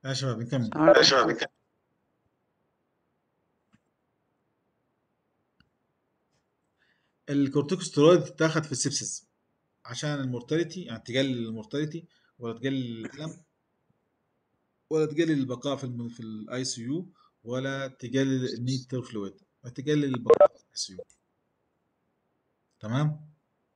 يا شباب نكمل يا شباب الكورتيكوستيرويد تتاخد في السبسس عشان المورتاليتي يعني تقلل المورتاليتي ولا تقلل الالم ولا تقلل البقاء في الم... في الاي سي يو ولا تقلل النيتر فلويد تقلل البقاء في الاي سي يو تمام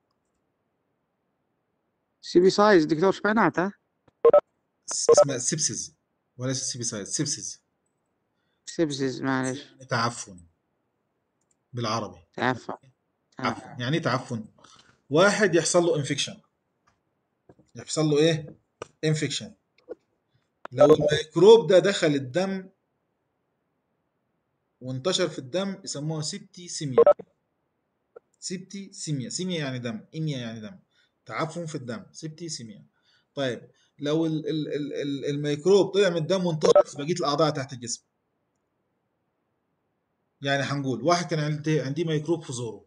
سي بي سايز دكتور ايش معناته؟ اسمها سبسز وليس سي بي سايز سبسز سبسز معلش يعني تعفن بالعربي عفوا تعفن يعني ايه تعفن واحد يحصل له انفكشن يحصل له ايه انفكشن لو الميكروب ده دخل الدم وانتشر في الدم يسموها سيبتي سيميا سيبتي سيميا سيميا يعني دم إيميا يعني دم تعفن في الدم سيبتي سيميا طيب لو ال ال ال ال الميكروب طلع من الدم وانتشر في بقيه الاعضاء تحت الجسم يعني هنقول واحد كان عندي عندي ميكروب في زوره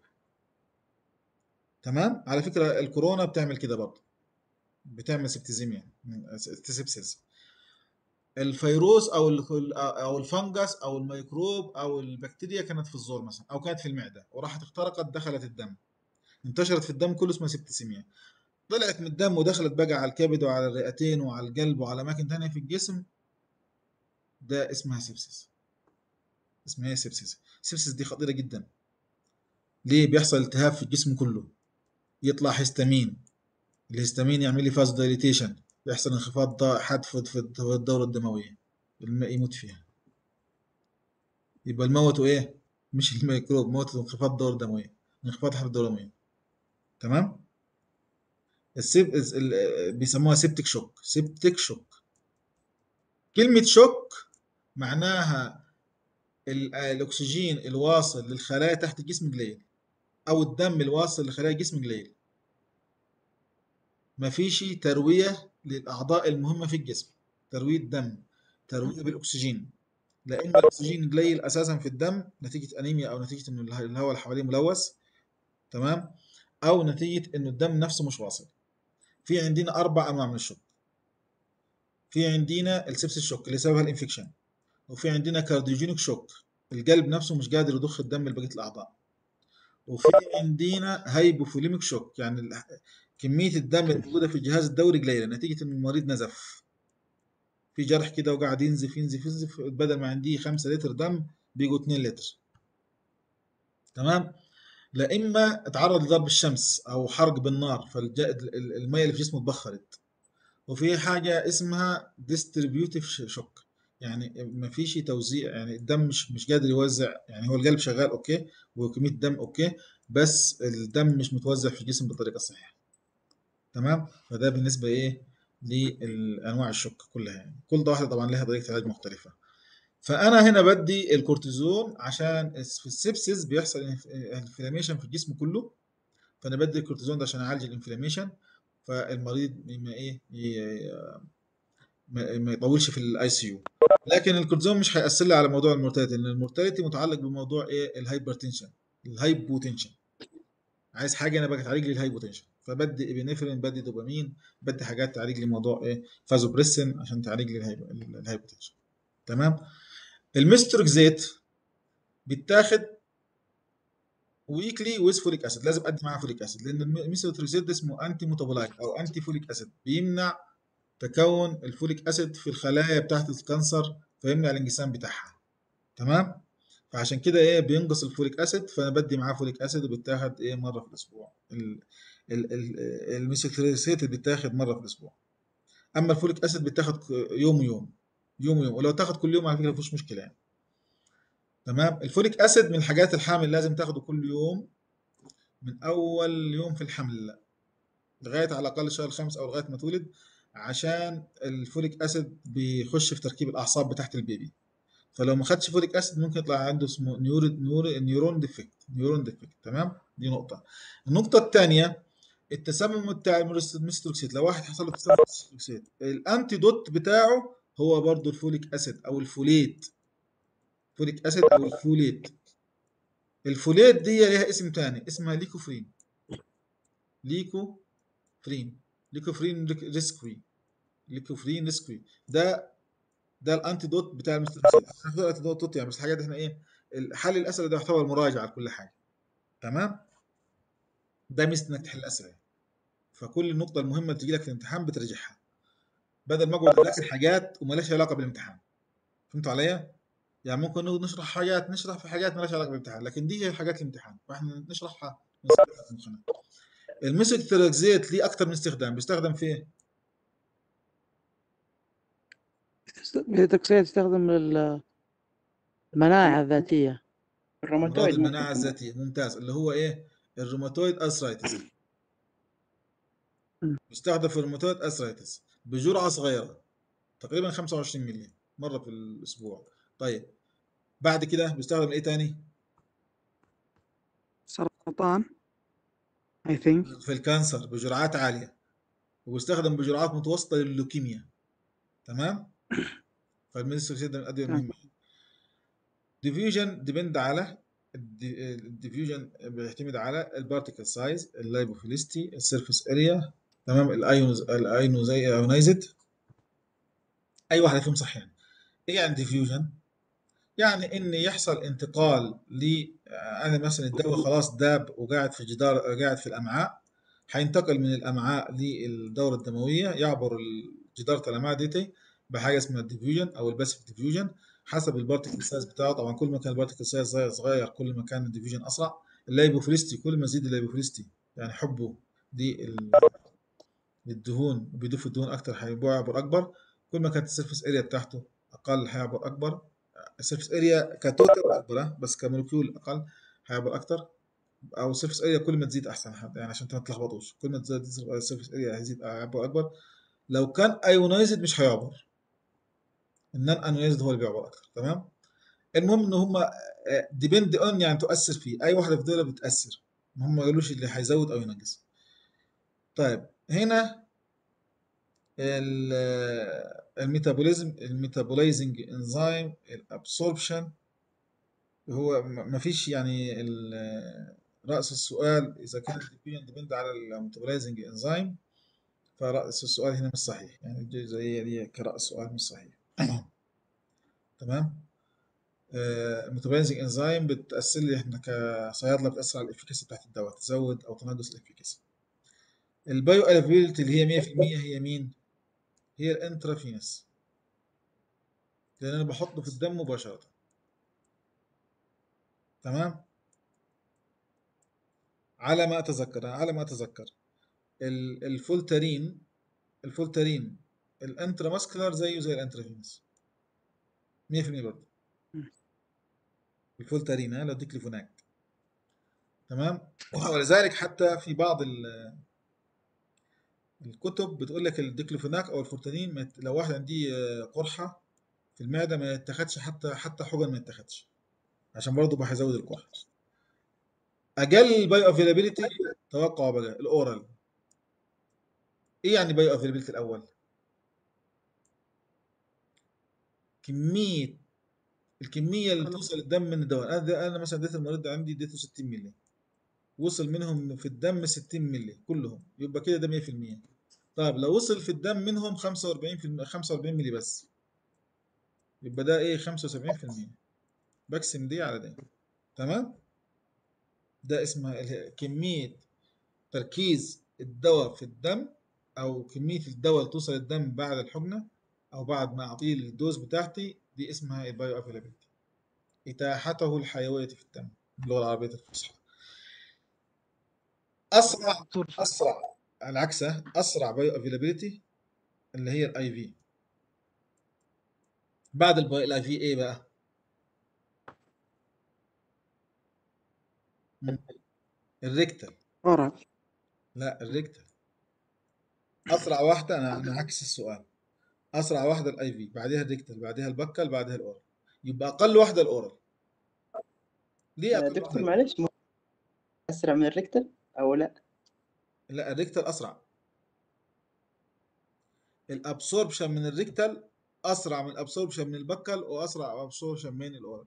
تمام على فكره الكورونا بتعمل كده برضه بتعمل سبتيزيميا سبسيس الفيروس او ال- او الفنجس او الميكروب او البكتيريا كانت في الزور مثلا او كانت في المعده وراحت اخترقت دخلت الدم انتشرت في الدم كله اسمها سبتيسيميا طلعت من الدم ودخلت بقى على الكبد وعلى الرئتين وعلى القلب وعلى اماكن تانية في الجسم ده اسمها سبسيس اسمها ايه سبسيس سبسيس دي خطيره جدا ليه بيحصل التهاب في الجسم كله يطلع هيستامين الهستامين يعمل لي فاز دايليتيشن يحصل انخفاض ضا- حاد في في في الدورة الدموية الماء يموت فيها يبقى الموت ايه مش الميكروب موت انخفاض الدورة الدموية انخفاض حاد الدورة الدموية تمام السيب الس- ال- بيسموها سيبتك شوك سيبتك شوك كلمة شوك معناها ال- الأكسجين الواصل للخلايا تحت الجسم قليل أو الدم الواصل لخلايا الجسم قليل مفيش تروية للأعضاء المهمة في الجسم تروية دم تروية بالأكسجين لأن الأكسجين قليل أساسا في الدم نتيجة أنيميا أو نتيجة إن اله- الهواء اللي حواليه ملوث تمام أو نتيجة إنه الدم نفسه مش واصل في عندنا أربع أنواع من الشوك في عندنا السبسيس شوك اللي سببها الانفكشن وفي عندنا كارديوجينيك شوك القلب نفسه مش قادر يضخ الدم لبقية الأعضاء وفي عندنا هايبوفوليميك شوك يعني ال- كمية الدم الموجودة في الجهاز الدوري قليلة نتيجة إن المريض نزف في جرح كده وقاعد ينزف ينزف ينزف بدل ما عندي 5 لتر دم بيجوا 2 لتر تمام لا اما اتعرض لضرب الشمس او حرق بالنار فالميه اللي في جسمه اتبخرت وفي حاجه اسمها ديستريبيوتيف شوك يعني ما فيش توزيع يعني الدم مش مش قادر يوزع يعني هو القلب شغال اوكي وكميه الدم اوكي بس الدم مش متوزع في الجسم بالطريقه الصحيحه تمام فده بالنسبه ايه لانواع الشوك كلها يعني كل واحده طبعا لها طريقه علاج مختلفه فانا هنا بدي الكورتيزون عشان في السبسيس بيحصل انفلاميشن في الجسم كله فانا بدي الكورتيزون ده عشان اعالج الانفلاميشن فالمريض ما ايه ي- ما ما يطولش في الاي سي يو لكن الكورتيزون مش هيأثر لي على موضوع المورتاليتي لان المورتاليتي متعلق بموضوع ايه الهايبرتنشن الهايبوتنشن عايز حاجه انا بقى تعالج لي الهايبوتنشن فبدي ابنفرين بدي دوبامين بدي حاجات تعالج لي موضوع ايه فازوبريسين عشان تعالج لي الهايبو- الهايبوتنشن تمام المستروكزيت بيتاخد ويكلي ويز فوليك اسيد لازم ادي معاه فوليك اسيد لان الميثوتريكسيد ده اسمه انتي ميتابولايت او انتي فوليك اسيد بيمنع تكون الفوليك اسيد في الخلايا بتاعه الكانسر فيمنع الانقسام بتاعها تمام فعشان كده ايه بينقص الفوليك اسيد فانا بدي معاه فوليك اسيد وبيتاخد ايه مره في الاسبوع ال- ال- ال- الميثوتريكسيد بيتاخد مره في الاسبوع اما الفوليك اسيد بيتاخد يوم ويوم يوم ويوم ولو تاخد كل يوم على فكره مفيش مشكله يعني تمام الفوليك اسيد من الحاجات الحامل لازم تاخده كل يوم من اول يوم في الحمل لغايه على الاقل شهر خمس او لغايه ما تولد عشان الفوليك اسيد بيخش في تركيب الاعصاب بتاعت البيبي فلو ما خدش فوليك اسيد ممكن يطلع عنده اسمه نيور نيور نيورون ديفكت نيورون ديفكت تمام دي نقطه النقطه الثانيه التسمم بتاع المستروكسيد لو واحد حصل له تسمم المستروكسيد الانتيدوت بتاعه هو برضو الفوليك اسيد او الفوليت فوليك اسيد او الفوليت الفوليت دي ليها اسم تاني اسمها ليكوفرين ليكوفرين ليكوفرين ريسكوي ليكوفرين ريسكوي ده ده الانتيدوت بتاع المسترسيل هناخد الانتيدوت يعني بس الحاجات احنا ايه حل الاسئله ده يعتبر مراجعه لكل حاجه تمام ده ميزه انك تحل اسئله فكل النقطه المهمه اللي تجي لك في الامتحان بتراجعها بدل ما اقعد اذاكر حاجات ومالهاش علاقه بالامتحان فهمتوا عليا؟ يعني ممكن نقعد نشرح حاجات نشرح في حاجات مالهاش علاقه بالامتحان لكن دي هي حاجات الامتحان فاحنا نشرحها نستفيد في مخنا الميثوتريكزيت ليه اكثر من استخدام بيستخدم في ايه؟ التكسير تستخدم لل- المناعة الذاتية امراض الروماتويد المناعه ممكن الذاتيه ممتاز اللي هو ايه؟ الروماتويد ارثرايتس مم. بيستخدم في الروماتويد ارثرايتس بجرعه صغيره تقريبا 25 مللي مره في الاسبوع طيب بعد كده بيستخدم ايه تاني؟ سرطان I think في الكانسر بجرعات عاليه وبيستخدم بجرعات متوسطه لللوكيميا تمام فالميثوكسيد من الادويه تمام. المهمه ديفيوجن ديبند على الديفيوجن بيعتمد على البارتيكل سايز اللايبوفيليستي السيرفيس اريا تمام الايونز الايونايزد اي واحده فيهم صح يعني ايه يعني ديفيوجن يعني ان يحصل انتقال ل انا مثلا الدواء خلاص داب وقاعد في جدار قاعد في الامعاء هينتقل من الامعاء للدوره الدمويه يعبر الجدار الامعاء ديتي بحاجه اسمها الديفيوجن او الباسيف ديفيوجن حسب البارتيكل سايز بتاعه طبعا كل ما كان البارتيكل سايز صغير صغير كل ما كان الديفيوجن اسرع اللايبوفيليستي كل ما يزيد اللايبوفيليستي يعني حبه دي ال- للدهون وبيضيف الدهون اكتر هيعبر اكبر كل ما كانت السيرفيس اريا بتاعته اقل هيعبر اكبر السيرفيس اريا كتوتال اكبر ها، بس كمولكيول اقل هيعبر اكتر او السيرفيس اريا كل ما تزيد احسن حد يعني عشان ما تتلخبطوش كل ما تزيد السيرفيس اريا هيزيد هيعبر اكبر لو كان ايونايزد مش هيعبر النان ايونايزد هو اللي بيعبر اكتر تمام المهم ان هم ديبند اون يعني تؤثر فيه اي واحده في دول بتاثر هم ما قالوش اللي هيزود او ينقص طيب هنا ال- الميتابوليزم الميتابولايزنج انزيم الابسوربشن هو ما فيش يعني ال- رأس السؤال إذا كان الديبيون ديبند على الميتابولايزنج انزيم فرأس السؤال هنا مش صحيح يعني الجزئية دي كرأس سؤال مش صحيح تمام الميتابولايزنج انزيم بتأثر لي احنا كصيادلة بتأثر على الافكاسي بتاعت الدواء تزود أو تنقص الافكاسي البايو افيلابيلتي اللي هي 100% هي مين؟ هي الانترافينس لأن أنا بحطه في الدم مباشرة تمام؟ على ما أتذكر على ما أتذكر ال- الفولتارين الفولتارين الانتراماسكولار زيه زي الانترافينس 100% برضه مم. الفولتارين ها لو ديكليفوناك تمام ولذلك حتى في بعض ال- الكتب بتقول لك الديكليفوناك او الفولتارين ما يت- لو واحد عنديه آه، قرحه في المعده ما يتاخدش حتى حتى حقن ما يتاخدش عشان برضه بقى هيزود القرحه اجل بايو افيلابيلتي توقع بقى الاورال ايه يعني بايو افيلابيلتي الاول كميه الكميه اللي توصل الدم من الدواء انا انا مثلا اديت المريض ده عندي اديته 60 مللي وصل منهم في الدم 60 مللي كلهم يبقى كده ده 100% طيب لو وصل في الدم منهم 45 في 45 مللي بس يبقى ده ايه 75% بقسم دي على ده تمام ده اسمها ال- كمية تركيز الدواء في الدم او كمية الدواء اللي توصل الدم بعد الحقنة او بعد ما اعطيه الدوز بتاعتي دي اسمها البايو افيلابيلتي اتاحته الحيوية في الدم باللغة العربية الفصحى اسرع دكتور اسرع على عكسه اسرع بايو افيلابيلتي اللي هي الاي في بعد البايو الاي في ايه بقى مم. الريكتال أورال لا الريكتال اسرع واحده انا انا عكس السؤال اسرع واحده الاي في بعدها الريكتال بعدها البكال بعدها الاورال يبقى اقل واحده الاورال ليه آه، اقل دكتور واحده معلش م- أسرع من الريكتال أو لا؟ لا الريكتال اسرع الابسوربشن من الريكتال اسرع من الابسوربشن من البكال واسرع ابسوربشن من الاورال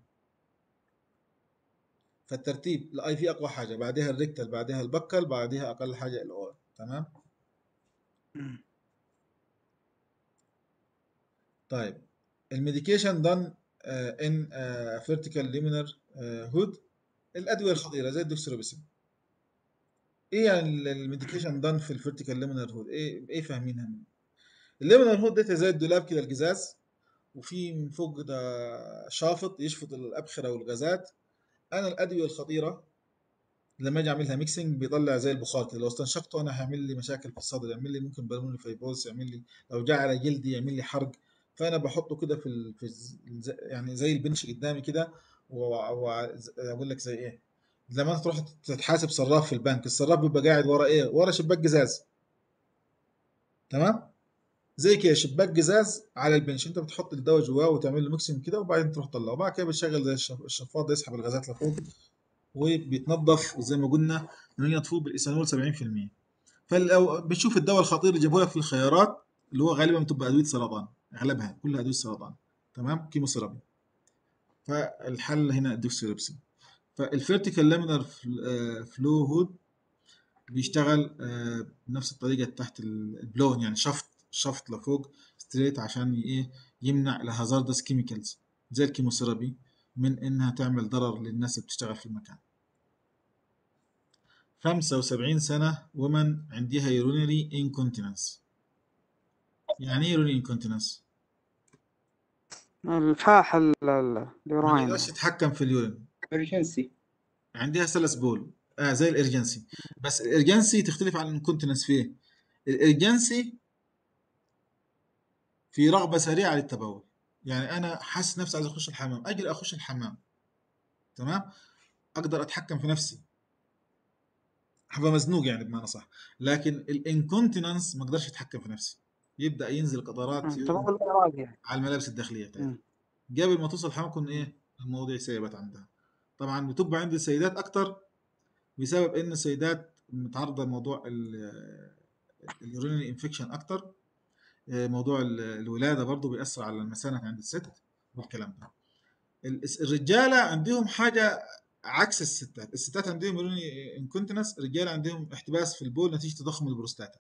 فالترتيب الاي في اقوى حاجه بعدها الريكتال بعدها البكال بعدها اقل حاجه الاورال تمام مم. طيب الميديكيشن دان ان فيرتيكال ليمينر هود الادويه الخطيره زي الدوكسيروبيسين ايه يعني الميديكيشن دان في الفيرتيكال ليمينر هود ايه ايه فاهمينها الليمينر هود ده زي الدولاب كده الجزاز وفي من فوق ده شافط يشفط الابخره والغازات انا الادويه الخطيره لما اجي اعملها ميكسنج بيطلع زي البخار كده لو استنشقته انا هيعمل لي مشاكل في الصدر يعمل لي ممكن بالمونري فايبروز يعمل لي لو جاء على جلدي يعمل لي حرق فانا بحطه كده في, ال... في الز- الز- يعني زي البنش قدامي كده واقول لك زي ايه لما انت تروح تتحاسب صراف في البنك الصراف بيبقى قاعد ورا ايه ورا شباك جزاز تمام زي كده شباك جزاز على البنش انت بتحط الدواء جواه وتعمل له ميكسنج كده وبعدين تروح تطلعه وبعد كده بتشغل زي الشف- الشفاط ده يسحب الغازات لفوق وبيتنضف زي ما قلنا بينضفوه بالايثانول 70% فلو بتشوف الدواء الخطير اللي جابوه لك في الخيارات اللي هو غالبا بتبقى ادويه سرطان اغلبها كلها ادويه سرطان تمام كيموثيرابي فالحل هنا الدوكسيريبسين فالفيرتيكال لامينر فلو هود بيشتغل آه، بنفس الطريقه تحت ال- البلون يعني شفط شفط لفوق ستريت عشان ي- ايه يمنع الهازاردس كيميكالز زي الكيموثيرابي من انها تعمل ضرر للناس اللي بتشتغل في المكان 75 سنة ومن عندها يورينري انكونتيننس يعني ايه يورينري انكونتيننس؟ الفاح ال- ال- ما اليوراين تقدرش تتحكم في اليورين emergency عندها سلس بول آه زي الارجنسي بس الارجنسي تختلف عن الانكونتيننس في ايه؟ الارجنسي في رغبة سريعة للتبول يعني انا حاسس نفسي عايز اخش الحمام اجري اخش الحمام تمام اقدر اتحكم في نفسي هبقى مزنوق يعني بمعنى صح لكن الانكونتيننس ما اقدرش اتحكم في نفسي يبدا ينزل قطرات تبغى الإرادة يعني على الملابس الداخليه بتاعتها مم. قبل ما توصل الحمام يكون ايه المواضيع سيبت عندها طبعا بتبقى عند السيدات اكتر بسبب ان السيدات متعرضه لموضوع اليورينري انفكشن اكتر آه، موضوع ال- الولاده برضو بيأثر على المثانه عند الست والكلام ده الس- الرجاله عندهم حاجه عكس الستات الستات عندهم يورينري انكونتيننس الرجاله عندهم احتباس في البول نتيجه تضخم البروستاتا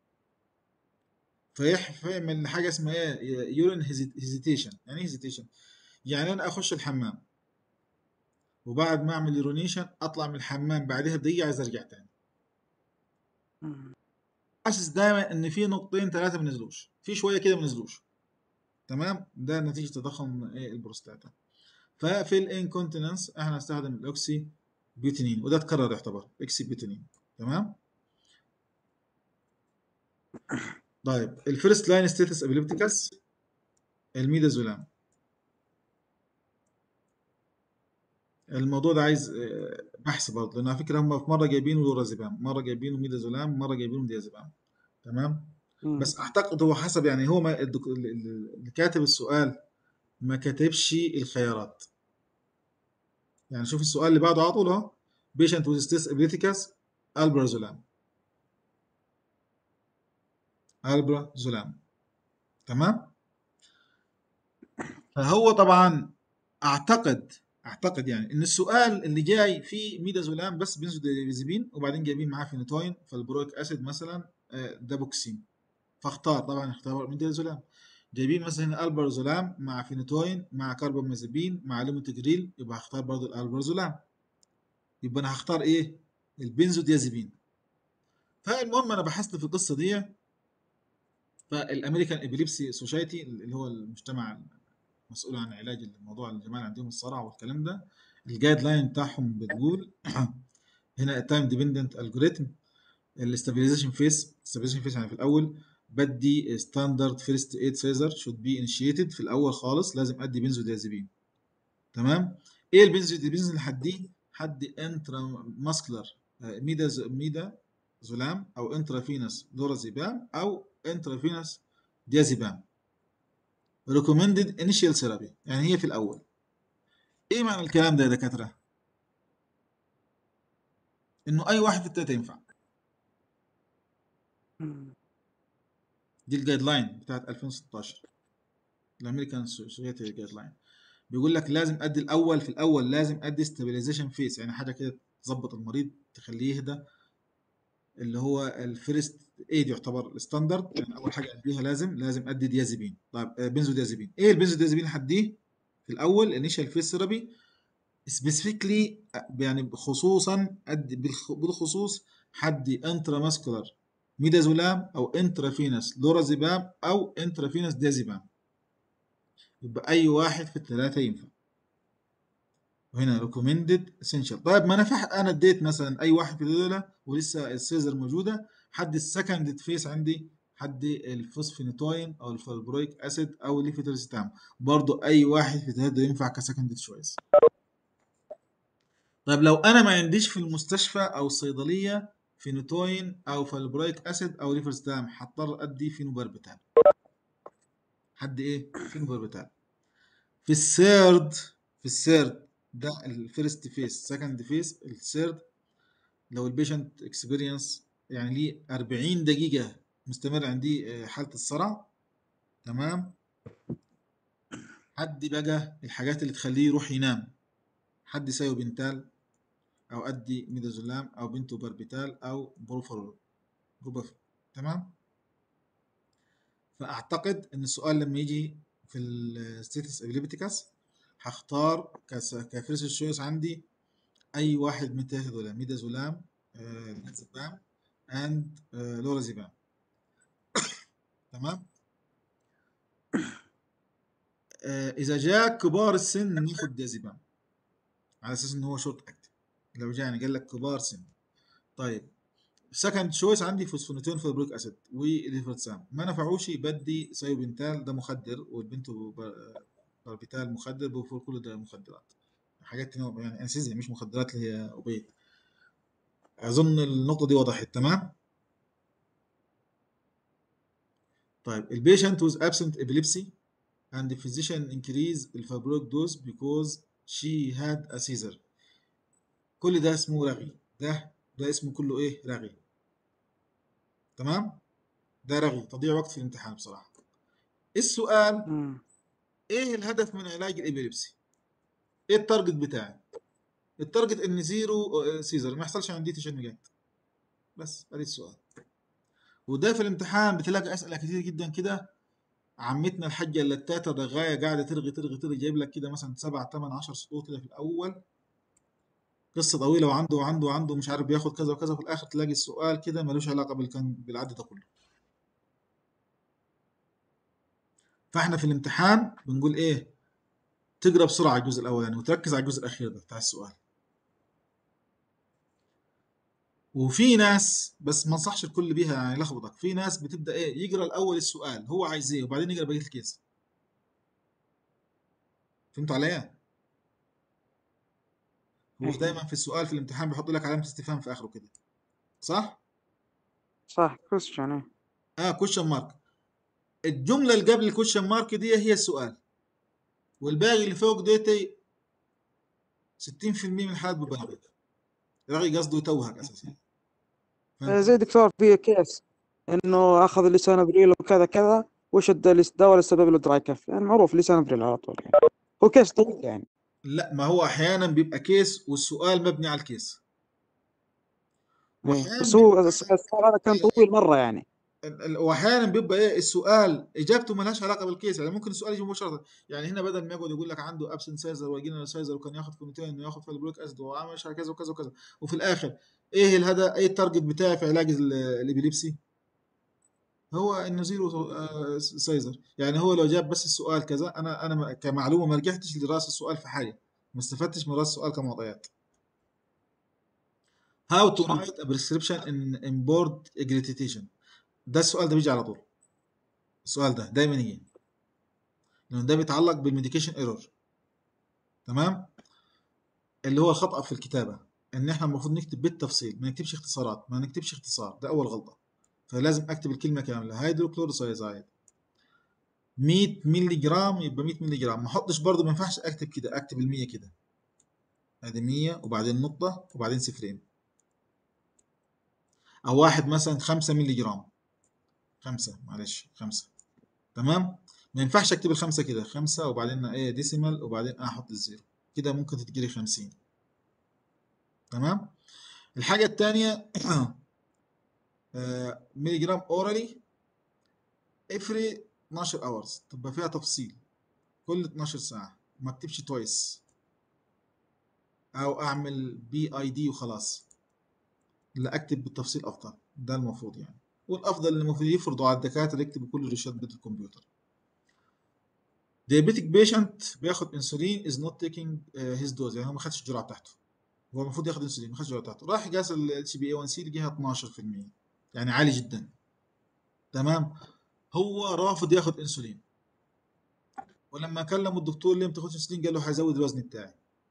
فيح فيعمل حاجه اسمها ايه يورين هيزيتيشن يعني ايه هيزيتيشن يعني انا اخش الحمام وبعد ما اعمل يورونيشن اطلع من الحمام بعدها بدقيقه عايز ارجع تاني مم. حاسس دايما ان في نقطتين ثلاثه ما نزلوش في شويه كده ما نزلوش تمام ده نتيجه تضخم ايه البروستاتا ففي الانكونتيننس احنا نستخدم الاوكسي بيوتينين وده اتكرر يعتبر اكسي بيوتينين تمام طيب الفيرست لاين ستيتس ابيليبتيكس الميدازولام الموضوع ده عايز آه، بحث برضه لان على فكره هم في مره جايبينه لورازيبام مره جايبينه ميدازولام مره جايبينه ديازيبام تمام مم. بس اعتقد هو حسب يعني هو ما الدك- ال- ال- اللي كاتب السؤال ما كاتبش الخيارات يعني شوف السؤال اللي بعده على طول اهو بيشنت وذ ستيس ابيليتيكاس البرازولام البرازولام تمام فهو طبعا اعتقد اعتقد يعني ان السؤال اللي جاي فيه ميدازولام بس بنزودازيبين وبعدين جايبين معاه فينيتوين فالبرويك اسيد مثلا آه، دابوكسين فاختار طبعا اختار ميدازولام جايبين مثلا البرازولام مع فينيتوين مع كاربامازيبين مع ليموتجريل يبقى هختار برضو الالبرازولام يبقى انا هختار ايه البنزوديازيبين فالمهم انا بحثت في القصه دي فالامريكان ابيليبسي سوسايتي اللي هو المجتمع مسؤول عن علاج الموضوع الجماعه اللي عندهم الصرع والكلام ده الجايد لاين بتاعهم بتقول هنا التايم ديبندنت الجوريثم الاستابيليزيشن فيس استابيليزيشن فيس يعني في الاول بدي ستاندرد فيرست ايد سيزر شود بي انيشيتد في الاول خالص لازم ادي بنزوديازيبين تمام ايه البنزوديازيبين اللي هديه هدي انترا ماسكولار ميدا ميدا زولام او انترافينس دورازيبام او انترافينس ديازيبام recommended initial therapy يعني هي في الأول إيه معنى الكلام ده يا دكاترة؟ إنه أي واحد في التلاتة ينفع مم. دي الجايد لاين بتاعت 2016 الأمريكان سوسايتي جايد لاين بيقول لك لازم أدي الأول في الأول لازم أدي stabilization فيس يعني حاجة كده تظبط المريض تخليه يهدى اللي هو الفيرست ايه دي يعتبر الستاندرد يعني اول حاجه اديها لازم لازم ادي ديازيبين طيب آه، بنزوديازيبين ايه البنزوديازيبين اللي هديه في الاول انيشال فيس ثيرابي سبيسيفيكلي يعني خصوصا ادي بالخ- بالخصوص حدي انترا ماسكولار ميدازولام او انترافينس لورازيبام او انترافينس ديازيبام يبقى اي واحد في الثلاثه ينفع وهنا ريكومندد اسينشال طيب ما نفع انا اديت مثلا اي واحد في دول ولسه السيزر موجوده حد السكند فيس عندي حد الفوسفينيتوين او الفالبرويك اسيد او الليفيترستام برضو اي واحد في الثلاثه ينفع كسكند تشويس طيب لو انا ما عنديش في المستشفى او الصيدليه فينوتوين او فالبرويك اسيد او ليفرستام هضطر ادي فينوباربيتال حد ايه فينوباربيتال في السيرد في السيرد ده الفيرست فيس سكند فيس السيرد لو البيشنت اكسبيرينس يعني ليه 40 دقيقة مستمر عندي آه، حالة الصرع تمام حد بقى الحاجات اللي تخليه يروح ينام حد سايو بنتال او ادي ميدازولام او بنتو باربيتال او بروفرول بروباف تمام فاعتقد ان السؤال لما يجي في الستيتس ابيليبتيكاس هختار كس- كفيرست تشويس عندي اي واحد من الثلاثه دول ميدازولام آه، ديازيبام اند لورازيبام تمام آه، اذا جاء كبار السن ناخد ديازيبام على اساس ان هو شورت اكتف لو جاني قال لك كبار سن طيب سكند تشويس عندي فوسفونيتين فالبروك اسيد وليفرتسام ما نفعوش بدي سايوبنتال ده مخدر والبنتو بار- باربيتال مخدر بوفور كل ده مخدرات حاجات تانية يعني انستيزيا مش مخدرات اللي هي اوبيت اظن النقطه دي وضحت تمام طيب البيشنت with absent epilepsy and the physician increase الفابروك dose because she had a seizure كل ده اسمه رغي ده ده اسمه كله ايه رغي تمام ده رغي تضييع وقت في الامتحان بصراحه السؤال مم. ايه الهدف من علاج الابيليبسي ايه التارجت بتاعي التارجت ان زيرو آه، سيزر ما يحصلش عندي تشنجات بس ادي السؤال وده في الامتحان بتلاقي اسئله كتير جدا كده عمتنا الحاجه اللتاته الرغايه قاعده ترغي ترغي ترغي جايب لك كده مثلا 7 8 10 سطور كده في الاول قصه طويله وعنده وعنده وعنده مش عارف بياخد كذا وكذا وفي الاخر تلاقي السؤال كده ملوش علاقه بالكن بالعد ده كله فاحنا في الامتحان بنقول ايه تقرا بسرعه الجزء الاولاني وتركز على الجزء الاخير ده بتاع السؤال وفي ناس بس ما انصحش الكل بيها يعني يلخبطك في ناس بتبدا ايه يقرا الاول السؤال هو عايز ايه وبعدين يقرا بقيه الكيس فهمتوا عليا هو إيه. دايما في السؤال في الامتحان بيحط لك علامه استفهام في اخره كده صح صح كويستشن ايه اه كويشن مارك الجمله اللي قبل الكويشن مارك دي هي السؤال والباقي اللي فوق ديتي 60% من الحالات بيبقى رغي رغي قصده يتوهك اساسا آه، فهمت زي دكتور في كيس انه اخذ لسان ابريل وكذا كذا وشد الدواء للسبب له دراي كف يعني معروف لسان ابريل على طول يعني هو كيس طويل يعني لا ما هو احيانا بيبقى كيس والسؤال مبني على الكيس إيه. واحيانا بس هو بيبقى السؤال هذا كان طويل مره يعني ال- ال- واحيانا بيبقى ايه السؤال اجابته مالهاش علاقه بالكيس يعني ممكن السؤال يجي مباشره يعني هنا بدل ما يقعد يقول لك عنده ابسن سايزر وجينا سايزر وكان ياخد فينوتين وياخد فالبروك اسيد وعمل مش عارف كذا وكذا وكذا وفي الاخر ايه الهدف ايه التارجت بتاعي في علاج ال- الابيليبسي هو انه زيرو آه، سايزر يعني هو لو جاب بس السؤال كذا انا انا ما- كمعلومه ما رجعتش لراس السؤال في حاجه ما استفدتش من راس السؤال كمعطيات How to صح write a prescription in import aggregation ده السؤال ده بيجي على طول السؤال ده دايما يجي لان ده بيتعلق بالميديكيشن ايرور تمام اللي هو الخطأ في الكتابة ان احنا المفروض نكتب بالتفصيل ما نكتبش اختصارات ما نكتبش اختصار ده اول غلطة فلازم اكتب الكلمة كاملة هيدروكلوروسايزايد 100 مللي جرام يبقى 100 مللي جرام ما احطش برضه ما ينفعش اكتب كده اكتب ال 100 كده ادي 100 وبعدين نقطة وبعدين صفرين او واحد مثلا 5 مللي جرام 5 معلش 5 تمام ما ينفعش اكتب الخمسة كده خمسة وبعدين ايه ديسيمال وبعدين احط الزيرو كده ممكن تتجري 50 تمام الحاجة التانية آه، ملي جرام اورالي افري 12 اورز تبقى فيها تفصيل كل 12 ساعه ما اكتبش تويس او اعمل بي اي دي وخلاص لا اكتب بالتفصيل افضل ده المفروض يعني والافضل اللي المفروض يفرضوا على الدكاتره يكتبوا كل الريشات بيت الكمبيوتر diabetic patient بياخد انسولين is not taking uh, his dose يعني هو ما خدش الجرعه بتاعته هو المفروض ياخد انسولين ما خدش الجرعه بتاعته راح قاس ال سي بي اي 1 سي لقيها 12% يعني عالي جدا تمام هو رافض ياخد انسولين ولما كلموا الدكتور ليه ما تاخدش انسولين قال له هيزود الوزن بتاعي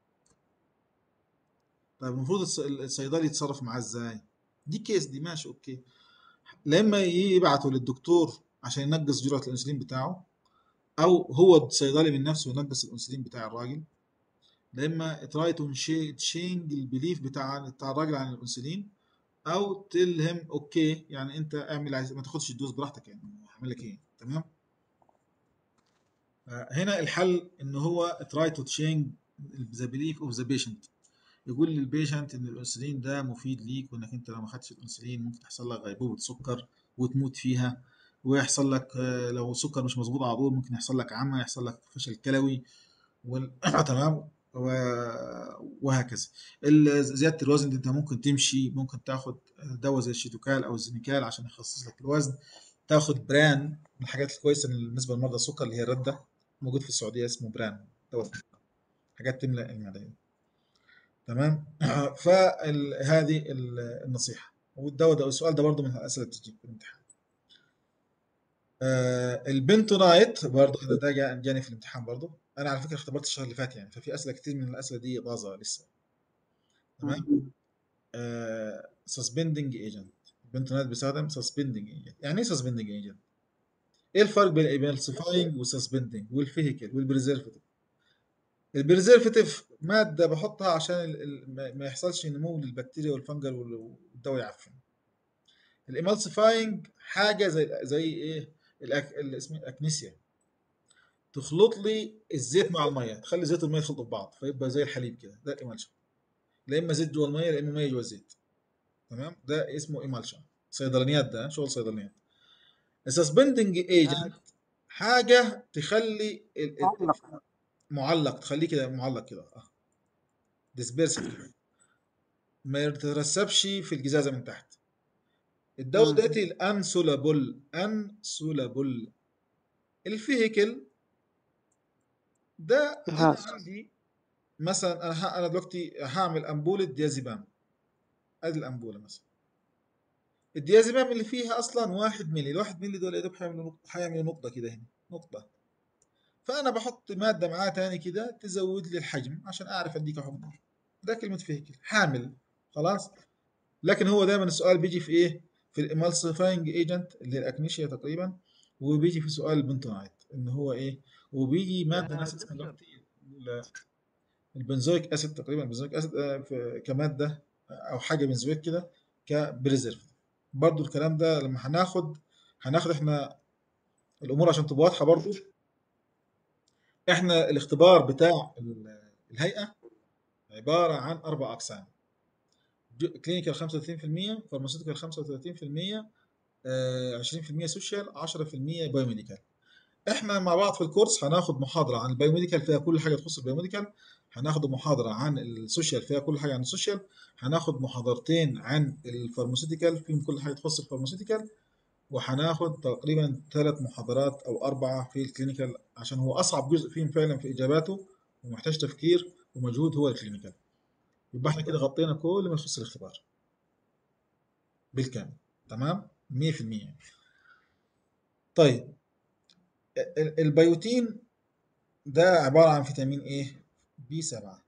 طيب المفروض الص- الصيدلي يتصرف معاه ازاي دي كيس دي ماشي اوكي لما يبعته للدكتور عشان ينقص جرعه الانسولين بتاعه او هو الصيدلي من نفسه ينقص الانسولين بتاع الراجل لما تراي تو تشينج البيليف بتاع بتاع الراجل عن الانسولين او تلهم اوكي يعني انت اعمل عايز ما تاخدش الدوز براحتك يعني هعمل لك ايه تمام آه، هنا الحل ان هو تراي تو تشينج ذا بيليف اوف ذا بيشنت يقول للبيشنت ان الانسولين ده مفيد ليك وانك انت لو ما خدتش الانسولين ممكن تحصل لك غيبوبه سكر وتموت فيها ويحصل لك آه، لو السكر مش مظبوط على طول ممكن يحصل لك عمى يحصل لك فشل كلوي وال... تمام و... وهكذا ال- زياده الوزن دي انت ممكن تمشي ممكن تاخد دواء زي الشيتوكال او الزينيكال عشان يخصص لك الوزن تاخد بران من الحاجات الكويسه بالنسبه لمرضى السكر اللي هي الرده موجود في السعوديه اسمه بران دواء حاجات تملى المعده تمام فهذه النصيحه والدواء ده السؤال ده برضه من الاسئله اللي بتجي في الامتحان آه البنتونايت برضه ده ده جا- جاني في الامتحان برضه انا على فكره اختبرت الشهر اللي فات يعني ففي اسئله كتير من الاسئله دي طازه لسه تمام سسبندنج ايجنت البنتونايت بيستخدم سسبندنج ايجنت يعني ايه سسبندنج ايجنت ايه الفرق بين الايمالسيفاينج والسسبندنج والفيهيكل والبريزرفاتيف البريزرفاتيف ماده بحطها عشان ال- ال- ما ما يحصلش نمو للبكتيريا والفنجل وال- والدواء يعفن الامالسيفاينج حاجه زي زي ايه الأك... اللي اسمه الاكنيسيا تخلط لي الزيت مع الميه تخلي الزيت والميه يخلطوا ببعض فيبقى زي الحليب كده ده الامالشن لا اما زيت جوه الميه لا اما ميه جوه الزيت تمام ده اسمه امالشن صيدلانيات ده شغل صيدلانيات السسبندنج ايجنت حاجه تخلي ال- ال- معلق تخليه كده معلق كده اه ديسبيرسد كده ما يترسبش في الجزازه من تحت الدواء مم. دلوقتي الانسولابل انسولابل الفيهيكل ده انا جهاز عندي مثلا انا ه- انا دلوقتي هعمل امبوله ديازيبام ادي الامبوله مثلا الديازيبام اللي فيها اصلا واحد مللي الواحد مللي دول يا دوب هيعملوا نقطه هيعملوا نقطه كده هنا نقطه فانا بحط ماده معاه تاني كده تزود لي الحجم عشان اعرف اديك حكم ده كلمه فيهيكل حامل خلاص لكن هو دايما السؤال بيجي في ايه في الامالسيفاينج ايجنت اللي هي الاكنيشيا تقريبا وبيجي في سؤال البنتونايت ان هو ايه وبيجي ماده ناس اسمها دلوقتي ال- البنزويك اسيد تقريبا البنزويك اسيد آه، في- كماده او حاجه بنزويك كده كبريزرف برضو الكلام ده لما هناخد هناخد احنا الامور عشان تبقى واضحه برضو احنا الاختبار بتاع ال- الهيئه عباره عن اربع اقسام كلينيكال 35% فارماسيوتيكال 35% آه، 20% سوشيال 10% بايوميديكال احنا مع بعض في الكورس هناخد محاضره عن البايوميديكال فيها كل حاجه تخص البايوميديكال هناخد محاضره عن السوشيال فيها كل حاجه عن السوشيال هناخد محاضرتين عن الفارماسيوتيكال فيهم كل حاجه تخص الفارماسيوتيكال وهناخد تقريبا ثلاث محاضرات او اربعه في الكلينيكال عشان هو اصعب جزء فيهم فعلا في اجاباته ومحتاج تفكير ومجهود هو الكلينيكال يبقى احنا كده غطينا كل ما يخص الاختبار بالكامل تمام 100% طيب ال- البيوتين ده عبارة عن فيتامين ايه بي 7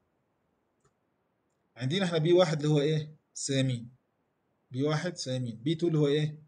عندنا احنا بي واحد اللي هو ايه سامين بي واحد سامين بي 2 اللي هو ايه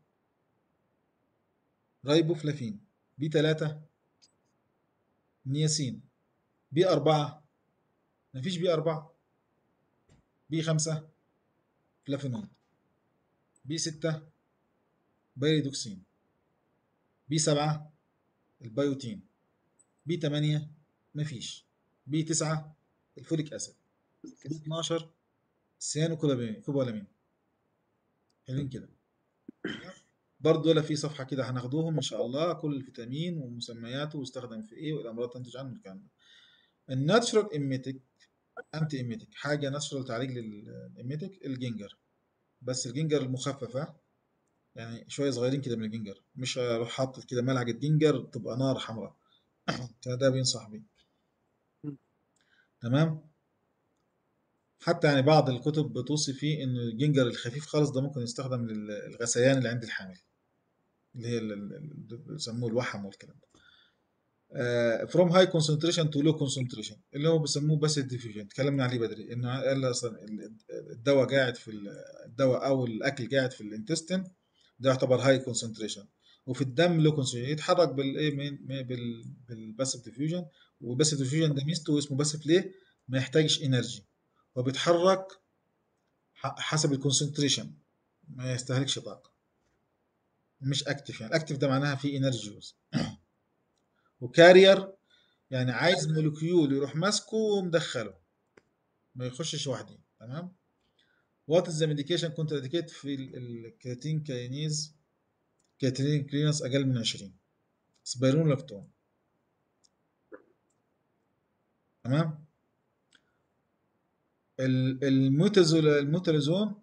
رايبوفلافين بي 3 نياسين بي 4 مفيش بي 4 بي 5 فلافونول بي 6 بايريدوكسين بي 7 البيوتين بي 8 مفيش بي 9 الفوليك اسيد بي 12 سيانو كوبالامين حلوين كده برضه دول في صفحه كده هناخدوهم ان شاء الله كل الفيتامين ومسمياته واستخدم في ايه والامراض تنتج عنه الكلام ده الناتشرال ايميتيك انتي ايميتيك حاجه ناتشرال تعالج للايميتيك الجينجر بس الجينجر المخففه يعني شويه صغيرين كده من الجينجر مش اروح حاطط كده ملعقه جينجر تبقى نار حمراء ده بينصح بيه تمام حتى يعني بعض الكتب بتوصي فيه ان الجينجر الخفيف خالص ده ممكن يستخدم للغثيان اللي عند الحامل اللي هي ال- ال- ال- بيسموه الوحم والكلام ده آه، from high concentration to low concentration اللي هو بيسموه بس الديفيوجن اتكلمنا عليه بدري انه قال اصلا ال- الدواء قاعد في ال- الدواء او الاكل قاعد في الانتستين ده يعتبر هاي كونسنتريشن وفي الدم لو كونسنتريشن يتحرك بالايه من من- بال بالباسيف ديفيوجن وباسيف ديفيوجن ده ميزته اسمه باسيف ليه؟ ما يحتاجش انرجي هو بيتحرك ح- حسب الكونسنتريشن ما يستهلكش طاقه مش اكتف يعني اكتف ده معناها في انرجي يوز وكارير يعني عايز مولكيول يروح ماسكه ومدخله ما يخشش وحده تمام وات از ذا ميديكيشن كنت اديكيت في الكرياتين كاينيز كرياتين كلينس اقل من 20 سبيرون لاكتون تمام ال- الموتازول الموتاليزون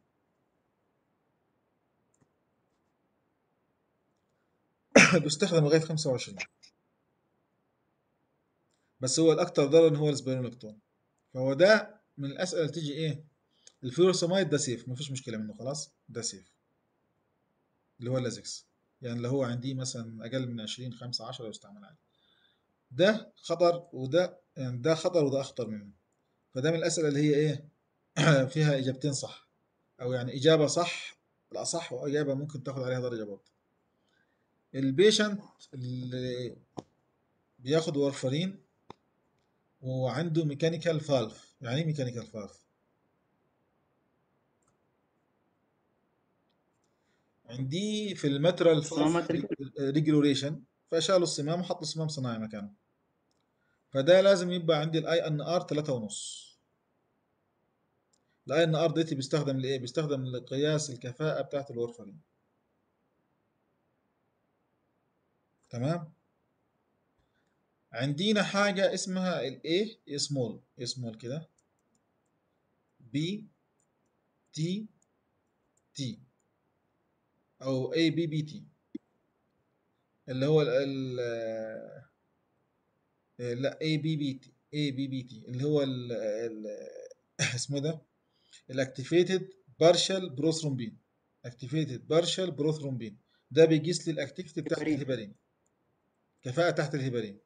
بيستخدم لغايه 25 بس هو الاكثر ضررا هو السبيرونكتون فهو ده من الاسئله اللي تيجي ايه الفيروسامايد ده سيف مفيش مشكله منه خلاص ده سيف اللي هو اللازكس يعني لو هو عندي مثلا اقل من 20 5 10 يستعمل عادي ده خطر وده يعني ده خطر وده اخطر منه فده من الاسئله اللي هي ايه فيها اجابتين صح او يعني اجابه صح الاصح واجابه ممكن تاخد عليها درجه برضه البيشنت اللي بياخد وارفرين وعنده ميكانيكال فالف يعني ايه ميكانيكال فالف عندي في المترال صمامات ريجوليشن فشالوا الصمام وحطوا صمام صناعي مكانه فده لازم يبقى عندي الاي ان ار 3 ونص الاي ان ار ديتي بيستخدم لايه بيستخدم لقياس الكفاءة بتاعت الورفرين تمام عندنا حاجة اسمها ال A سمول سمول كده B T T أو A B B T اللي هو ال ال لا A B B T A B B T اللي هو ال ال اسمه ده الاكتيفيتد بارشال بروثرومبين اكتيفيتد بارشال بروثرومبين ده بيقيس لي الاكتيفيتي بتاعت هيبارين. الهيبارين كفاءة تحت الهيبارين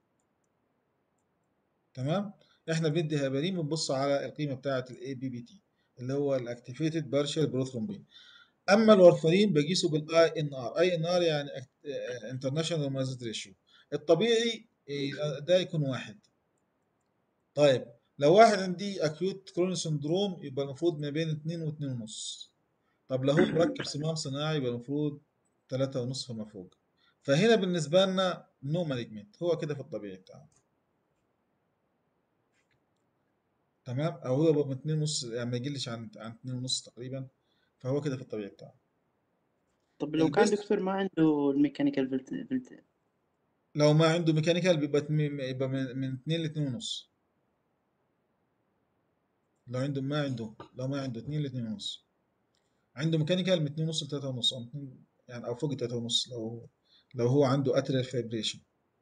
تمام احنا بندي هيبارين بنبص على القيمه بتاعه الاي بي بي تي اللي هو الاكتيفيتد بارشال بروثرومبين اما الورفرين بقيسه بالاي ان ار اي ان ار يعني انترناشونال نورماليزد ريشيو الطبيعي إيه، ده يكون واحد طيب لو واحد عندي اكيوت كروني سندروم يبقى المفروض ما بين 2 و 2 ونص طب لو هو مركب صمام صناعي يبقى المفروض 3 ونص فما فوق فهنا بالنسبه لنا نو مالجمنت هو كده في الطبيعي بتاعه تمام او هو يبقى من 2 ونص يعني ما يقلش عن عن 2 ونص تقريبا فهو كده في الطبيعي بتاعه طب لو كان البست دكتور ما عنده الميكانيكال فلت فلت لو ما عنده ميكانيكال بيبقى تم- يبقى من من 2 ل 2 ونص لو عنده ما عنده لو ما عنده 2 ل 2 ونص عنده ميكانيكال من 2 ونص ل 3 ونص او 2 يعني او فوق 3 ونص لو لو هو عنده اتريال فايبريشن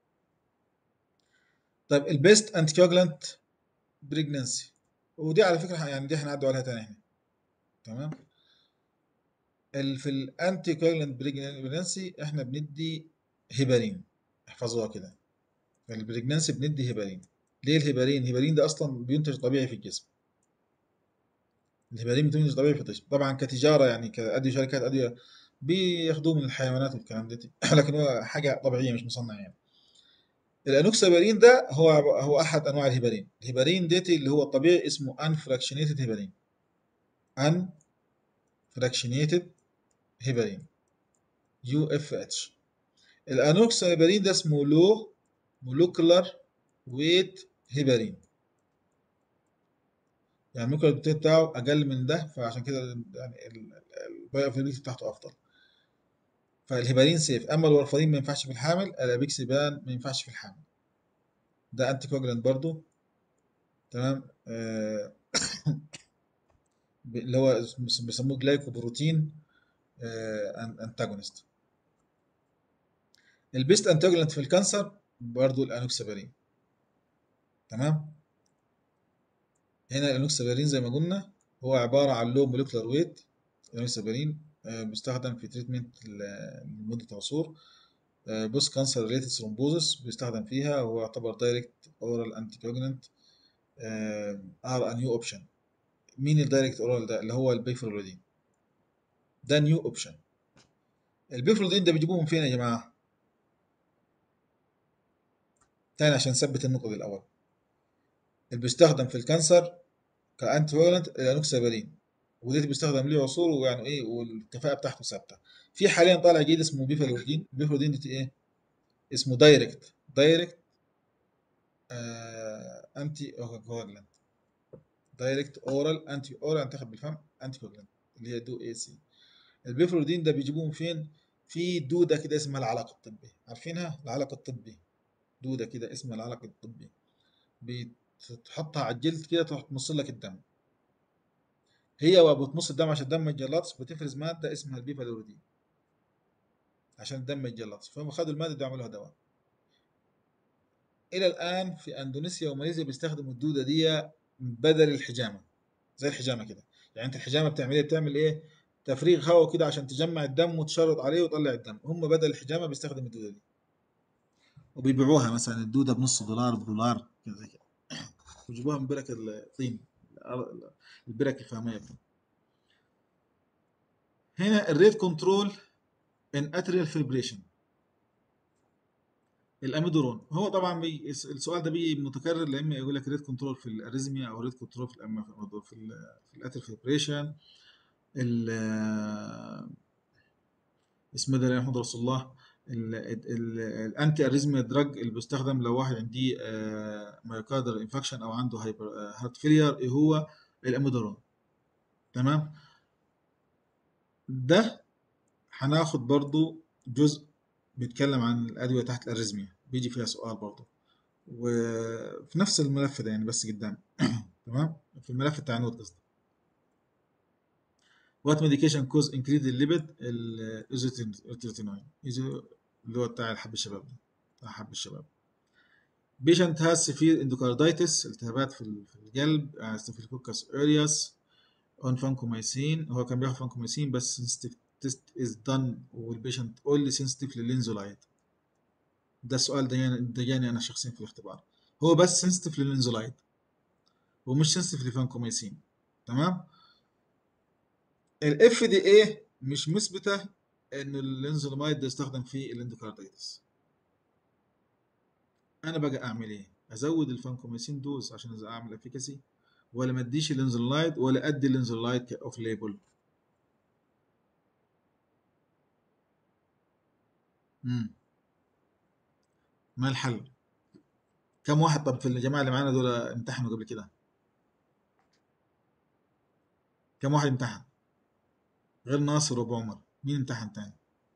طيب البيست انتي كوجلانت بريجنانسي ودي على فكره يعني دي هنعدوا عليها تاني هنا تمام ال في الانتي كوجلانت بريجنانسي احنا بندي هيبارين احفظوها كده في البريجنانسي بندي هيبارين ليه الهيبارين الهيبارين ده اصلا بينتج طبيعي في الجسم الهيبارين بتنتج طبيعي في الجسم طبعا كتجاره يعني كادويه شركات ادويه بياخدوه من الحيوانات والكلام ده لكن هو حاجه طبيعيه مش مصنع يعني الانوكسابارين ده هو هو احد انواع الهيبارين الهيبارين ديتي اللي هو الطبيعي اسمه ان فراكشنيتد هيبارين ان فراكشنيتد هيبارين يو اف اتش الانوكسابارين ده اسمه لو مولكولار ويت هيبارين يعني المولكولار بتاعه اقل من ده فعشان كده يعني البايو افيلابيلتي بتاعته افضل فالهيبارين سيف اما الورفرين ما ينفعش في الحامل الابيكسبان ما ينفعش في الحامل ده انتي كوجلانت برضو تمام آه ب- اللي هو اسم- بيسموه جلايكوبروتين آه انتاجونست البيست انتاجونست في الكانسر برضو الانوكسابارين تمام هنا الانوكسابارين زي ما قلنا هو عبارة عن لو موليكولار ويت الانوكسابارين آه، بيستخدم في تريتمنت ل- لمدة عصور بوست كانسر ريليتد ثرومبوزس بيستخدم فيها وهو يعتبر دايركت اورال انتي كوجلانت ار نيو اوبشن مين الدايركت اورال ده اللي هو البيفرولودين ده نيو اوبشن البيفرولودين ده بيجيبوه من فين يا جماعه تاني عشان نثبت النقطه دي الاول اللي بيستخدم في الكانسر كانتي كوجلانت الانوكسابارين وديت بيستخدم ليه عصور ويعني ايه والكفاءه بتاعته ثابته في حاليا طالع جديد اسمه بيفرولودين البيفرولودين دي ايه اسمه دايركت دايركت انتي كوجلانت دايركت اورال انتي اورال انتخب بالفم انتي كوجلانت اللي هي دو اي سي البيفرودين ده بيجيبوه من فين في دوده كده اسمها العلق الطبي عارفينها العلق الطبي دوده كده اسمها العلق الطبي بتحطها على الجلد كده تروح تمص لك الدم هي وبتمص الدم عشان الدم ما يتجلطش بتفرز ماده اسمها البيفالورودين عشان الدم ما يتجلطش فهم خدوا الماده دي وعملوها دواء الى الان في اندونيسيا وماليزيا بيستخدموا الدوده دي بدل الحجامه زي الحجامه كده يعني انت الحجامه بتعمل ايه بتعمل ايه تفريغ هواء كده عشان تجمع الدم وتشرط عليه وتطلع الدم هم بدل الحجامه بيستخدموا الدوده دي وبيبيعوها مثلا الدوده بنص دولار بدولار كده زي كده ويجيبوها من برك الطين الأر- البرك الفهميه بتاعتهم. هنا الريت كنترول ان اتريال فيبريشن الاميدورون هو طبعا بي السؤال ده بيجي متكرر لا اما يقول لك ريت كنترول في الاريزميا او ريت كنترول في الأم في ال في الاتريال فيبريشن ال اسمه ده لا يحمد رسول الله ال- ال- الانتي اريزميا دراج اللي بيستخدم لو واحد عنديه مايوكاردر انفكشن او عنده هايبر هارت فيلير ايه هو الاميدورون تمام ده هناخد برضو جزء بيتكلم عن الادويه تحت الاريزميا بيجي فيها سؤال برضو وفي نفس الملف ده يعني بس قدام تمام في الملف بتاع نوت قصدي وات ميديكيشن كوز انكريز الليبيد الايزوتينوين اللي هو بتاع الحب الشباب ده بتاع حب الشباب بيشنت هاز سيفير اندوكاردايتس التهابات في ال- في القلب ستافيلوكوكس اوريوس اون فانكومايسين هو كان بياخد فانكومايسين بس سنسيتيف تيست از دان والبيشنت اونلي سنسيتيف لللينزولايد ده السؤال ده يعني ده جاني انا شخصيا في الاختبار هو بس سنسيتيف لللينزولايد ومش سنسيتيف لفانكومايسين تمام الاف دي اي مش مثبته ان اللينزولاميد ده يستخدم في الاندوكاردايتس انا بقى اعمل ايه ازود الفانكوميسين دوز عشان إذا اعمل افيكاسي ولا ما اديش الانزولايد ولا ادي الانزولايد كاوف ليبل امم ما الحل كم واحد طب في الجماعه اللي معانا دول امتحنوا قبل كده كم واحد امتحن غير ناصر وابو عمر مين امتحن تاني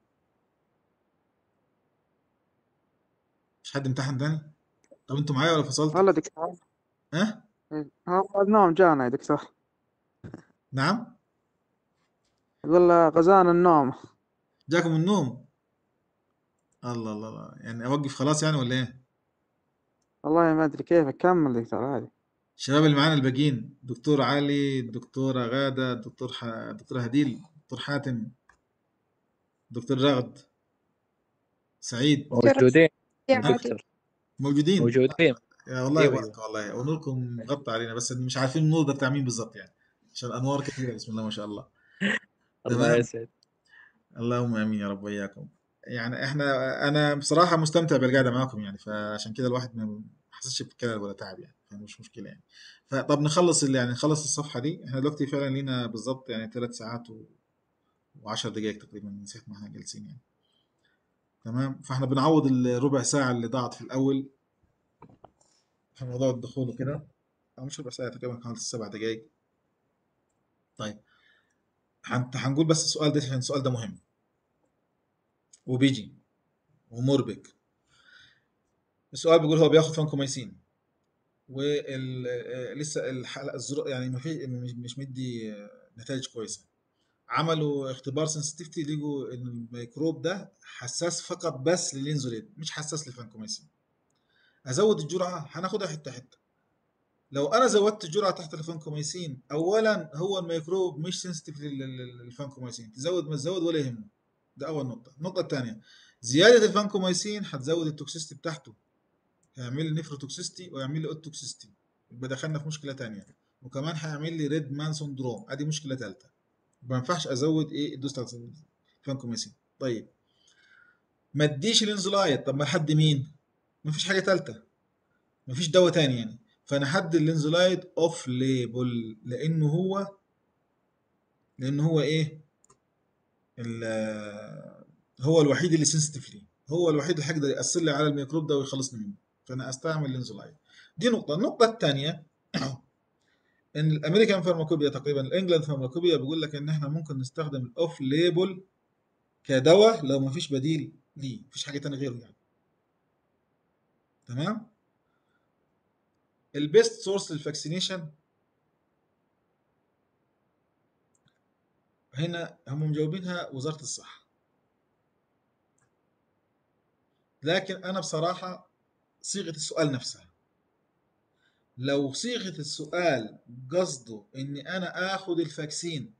مش حد امتحن تاني طب انتوا معايا ولا فصلت والله دكتور ها إيه، ها النوم جانا يا دكتور نعم يقول غزانا النوم جاكم النوم الله الله الله يعني اوقف خلاص يعني ولا ايه والله ما ادري كيف اكمل دكتور عادي الشباب اللي معانا الباقيين دكتور علي دكتورة غادة دكتور ح... دكتور هديل دكتور حاتم دكتور رغد سعيد موجودين يا ها؟ عادل دكتور موجودين موجودين يا والله ايوه يبارك والله ونوركم مغطى علينا بس مش عارفين النور ده بتاع مين بالظبط يعني عشان انوار كثيره بسم الله ما شاء الله الله تمام يسعد اللهم امين يا رب واياكم يعني احنا انا بصراحه مستمتع بالقعده معاكم يعني فعشان كده الواحد ما حسش بكلل ولا تعب يعني فمش مشكله يعني فطب نخلص اللي يعني نخلص الصفحه دي احنا دلوقتي فعلا لينا بالظبط يعني ثلاث ساعات و... و10 دقائق تقريبا من ساعه ما احنا جالسين يعني تمام فاحنا بنعوض الربع ساعه اللي ضاعت في الاول في موضوع الدخول وكده او مش ربع ساعه تقريبا كانت سبع دقائق طيب هن- هنقول بس السؤال ده عشان السؤال ده مهم وبيجي ومربك السؤال بيقول هو بياخد فانكوميسين وال آه، لسه الحلقه الظروف يعني ما في مش مش مدي آه، نتائج كويسه عملوا اختبار سنسيتيفيتي لقوا ان الميكروب ده حساس فقط بس للانزولين مش حساس للفانكوميسين ازود الجرعه هناخدها حته حته لو انا زودت الجرعه تحت الفانكوميسين اولا هو الميكروب مش سنسيتيف للفانكوميسين تزود ما تزود ولا يهمه ده اول نقطه النقطه الثانيه زياده الفانكوميسين هتزود التوكسيستي بتاعته هيعمل لي نفروتوكسيستي ويعمل لي اوتوكسيستي يبقى دخلنا في مشكله تانية وكمان هيعمل لي ريد مان سندروم ادي مشكله ثالثه ما ينفعش ازود ايه الدوز بتاعت الفانكوميسين طيب ما اديش الانزولايت طب ما لحد مين ما فيش حاجه ثالثه ما فيش دواء تاني يعني فانا هدي الانزولايت اوف ليبل لانه هو لانه هو ايه ال- هو الوحيد اللي سنسيتيف ليه هو الوحيد اللي هيقدر ياثر لي على الميكروب ده ويخلصني منه فانا استعمل الانزولايت دي نقطه النقطه الثانيه ان الامريكان فارماكوبيا تقريبا الانجلاند فارماكوبيا بيقول لك ان احنا ممكن نستخدم الاوف ليبل كدواء لو ما فيش بديل ليه مفيش حاجه تانية غيره يعني تمام البيست سورس للفاكسينيشن هنا هم مجاوبينها وزاره الصحه لكن انا بصراحه صيغه السؤال نفسها لو صيغه السؤال قصده اني انا اخد الفاكسين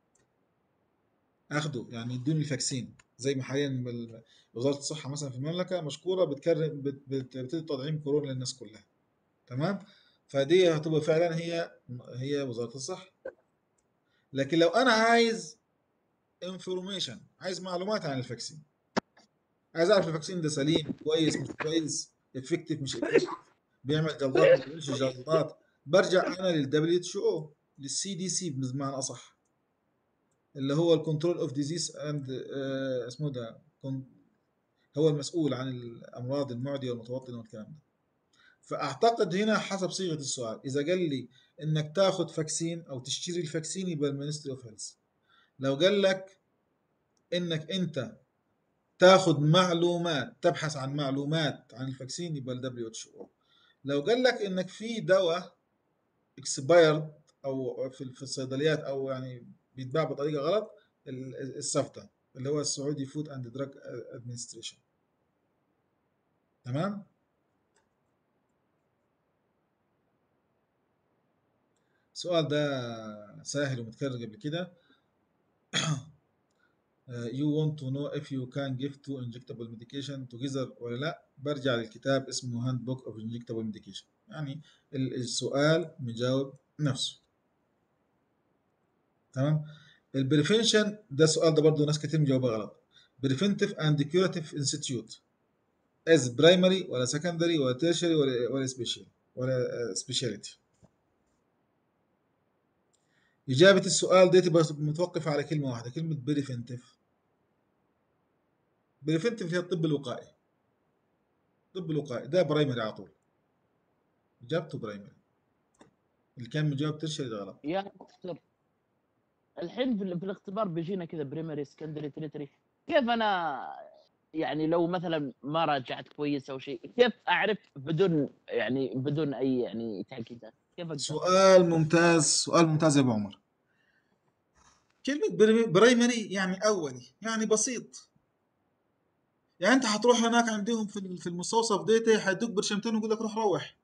اخده يعني يدوني الفاكسين زي ما حاليا بال- وزاره الصحه مثلا في المملكه مشكوره بتكرم بت- بت- بتدي تطعيم كورونا للناس كلها تمام فدي هتبقى فعلا هي هي وزاره الصحه لكن لو انا عايز انفورميشن عايز معلومات عن الفاكسين عايز اعرف الفاكسين ده سليم كويس مش كويس افكتيف مش افكتيف بيعمل جلطات ما بيعملش جلطات برجع انا للدبليو اتش او للسي دي سي بمعنى اصح اللي هو الكنترول اوف ديزيز اند اسمه ده كن- هو المسؤول عن الامراض المعديه والمتوطنه والكلام ده فاعتقد هنا حسب صيغه السؤال اذا قال لي انك تاخذ فاكسين او تشتري الفاكسين يبقى المينستري اوف هيلث لو قال لك انك انت تاخذ معلومات تبحث عن معلومات عن الفاكسين يبقى الدبليو اتش او لو قال لك انك في دواء اكسبايرد او في في الصيدليات او يعني بيتباع بطريقه غلط ال- السفته اللي هو السعودي فود اند دراج ادمنستريشن تمام السؤال ده سهل ومتكرر قبل كده Uh, you want to know if you can give two injectable medication together ولا لا برجع للكتاب اسمه Handbook of Injectable Medication يعني ال- السؤال مجاوب نفسه تمام البريفنشن ده السؤال ده برضه ناس كتير مجاوبه غلط preventive and curative institute as primary ولا secondary ولا tertiary ولا ولا special ولا uh, speciality إجابة السؤال دي تبقى متوقفة على كلمة واحدة كلمة بريفنتيف بريفنتيف هي الطب الوقائي الطب الوقائي ده برايمري على طول إجابته برايمري اللي كان مجاوب ترشري ده غلط يا دكتور الحين في, ال- في الاختبار بيجينا كذا بريمري سكندري تريتري كيف انا يعني لو مثلا ما راجعت كويس او شيء كيف اعرف بدون يعني بدون اي يعني تاكيدات كيف اقدر سؤال ممتاز سؤال ممتاز يا أبو عمر كلمة بري- برايمري يعني أولي يعني بسيط يعني أنت هتروح هناك عندهم في ال- في المستوصف ديتي هيدوك برشمتين ويقول لك روح روح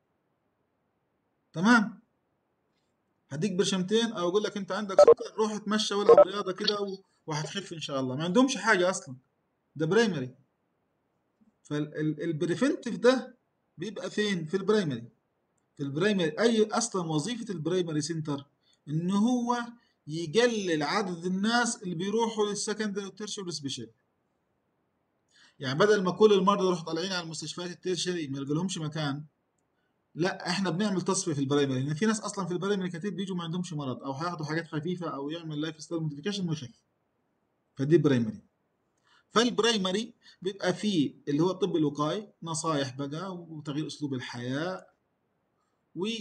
تمام هديك برشمتين او اقول لك انت عندك سكر روح اتمشى والعب رياضه كده و- وهتخف ان شاء الله ما عندهمش حاجه اصلا ده برايمري فالبريفنتيف ده بيبقى فين في البرايمري في البرايمري اي اصلا وظيفه البرايمري سنتر ان هو يقلل عدد الناس اللي بيروحوا للسكندري والتيرشري والسبيشال يعني بدل ما كل المرضى يروحوا طالعين على المستشفيات التيرشري ما يلقالهمش مكان لا احنا بنعمل تصفيه في البرايمري لان في ناس اصلا في البرايمري كتير بيجوا ما عندهمش مرض او هياخدوا حاجات خفيفه او يعمل لايف ستايل موديفيكيشن ويخف فدي برايمري فالبرايمري بيبقى فيه اللي هو الطب الوقائي نصايح بقى وتغيير اسلوب الحياه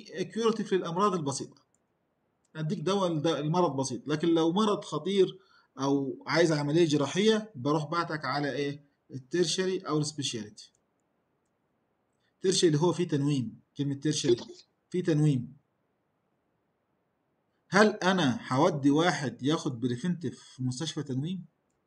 وكيورتيف للامراض البسيطه اديك دواء لد- المرض بسيط لكن لو مرض خطير او عايز عمليه جراحيه بروح بعتك على ايه الترشري او السبيشاليتي ترشري اللي هو فيه تنويم كلمه ترشري فيه تنويم هل انا هودي واحد ياخد بريفنتيف في مستشفى تنويم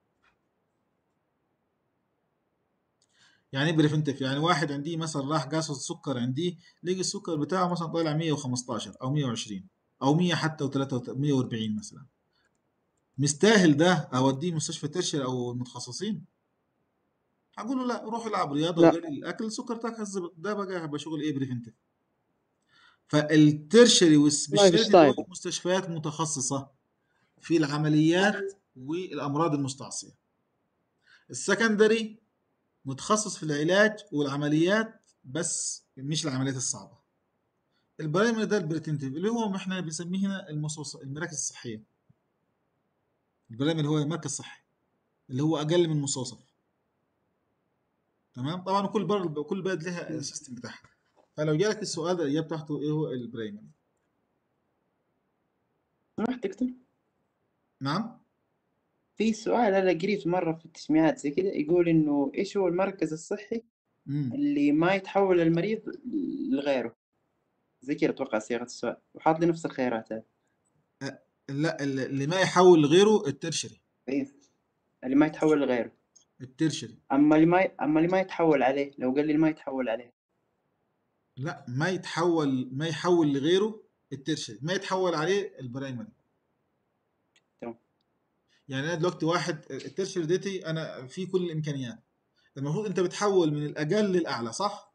يعني ايه بريفنتيف يعني واحد عندي مثلا راح قاس السكر عندي لقي السكر بتاعه مثلا طالع 115 او 120 او 100 حتى و3 140 مثلا مستاهل ده اوديه مستشفى ترشر او المتخصصين هقول له لا روح العب رياضه لا. وقلل الاكل سكرتك هتظبط ده بقى هيبقى شغل ايه بريفنتيف فالترشري والسبيشاليتي ستايل. دول مستشفيات متخصصه في العمليات والامراض المستعصيه السكندري متخصص في العلاج والعمليات بس مش العمليات الصعبه البرايمري ده البريتنتيف اللي هو احنا بنسميه هنا المصوص المراكز الصحيه البرايمري هو مركز صحي اللي هو اقل من مستوصف تمام طبعا كل بلد كل بلد لها السيستم بتاعها فلو جالك السؤال ده الاجابه بتاعته ايه هو البرايمري سمحت دكتور نعم في سؤال انا قريت مره في التسميات زي كده يقول انه ايش هو المركز الصحي امم اللي ما يتحول المريض لغيره زي كده اتوقع صياغه السؤال وحاط لي نفس الخيارات هذه لا اللي ما يحول لغيره الترشري إيه. اللي ما يتحول لغيره الترشري اما اللي ما ي... اما اللي ما يتحول عليه لو قال لي ما يتحول عليه لا ما يتحول ما يحول لغيره الترشري ما يتحول عليه البرايمري تمام. يعني انا دلوقتي واحد الترشري ديتي انا في كل الامكانيات المفروض انت بتحول من الاقل للاعلى صح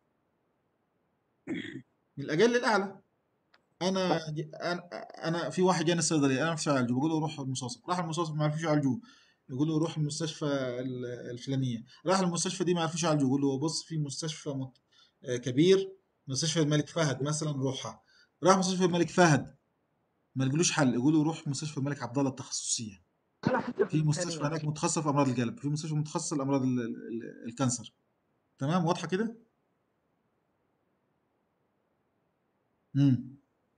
من الاقل للاعلى انا انا انا في واحد جاني الصيدليه انا ما اعرفش اعالجه بقول له روح المستوصف راح المستوصف ما عرفوش يعالجوه يقول له روح المستشفى ال- الفلانيه راح المستشفى دي ما عرفوش يعالجوه يقول له بص في مستشفى مت... آه، كبير مستشفى الملك فهد مثلا روحها راح مستشفى الملك فهد ما لقولوش حل يقول له روح مستشفى الملك عبد الله التخصصيه في مستشفى هناك متخصص في امراض القلب في مستشفى متخصص لامراض ال- ال- الكانسر تمام واضحه كده امم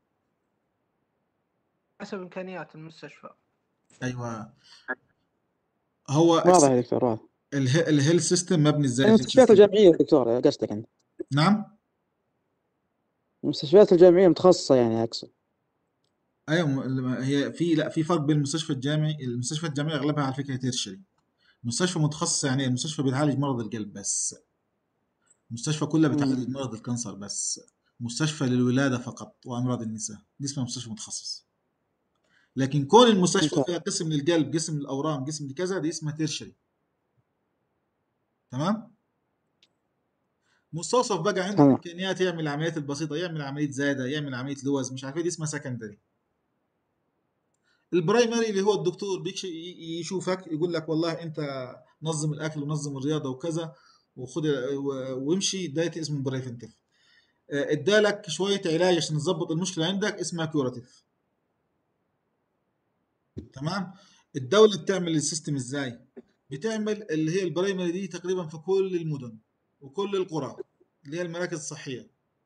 حسب امكانيات المستشفى ايوه هو واضح يا دكتور واضح اله- الهيلث سيستم مبني ازاي المستشفيات الجامعية يا دكتور قصدك انت نعم المستشفيات الجامعية متخصصة يعني اقصد ايوه م- هي في لا في فرق بين المستشفى الجامعي المستشفى الجامعيه اغلبها على فكره تيرشري مستشفى متخصص يعني المستشفى بتعالج مرض القلب بس المستشفى كلها بتعالج مرض الكانسر بس مستشفى للولاده فقط وامراض النساء دي اسمها مستشفى متخصص لكن كون المستشفى ممتاز. فيها قسم للقلب قسم للاورام قسم لكذا دي اسمها تيرشري تمام مستوصف بقى عنده تمام. امكانيات يعمل العمليات البسيطه يعمل عمليه زايده يعمل عمليه لوز مش عارف ايه دي اسمها سكندري البرايمري اللي هو الدكتور بيكش ي- يشوفك يقول لك والله انت نظم الاكل ونظم الرياضه وكذا وخد و- وامشي ده اسمه بريفنتيف ادالك شويه علاج عشان تظبط المشكله عندك اسمها كيوراتيف تمام الدوله بتعمل السيستم ازاي بتعمل اللي هي البرايمري دي تقريبا في كل المدن وكل القرى اللي هي المراكز الصحيه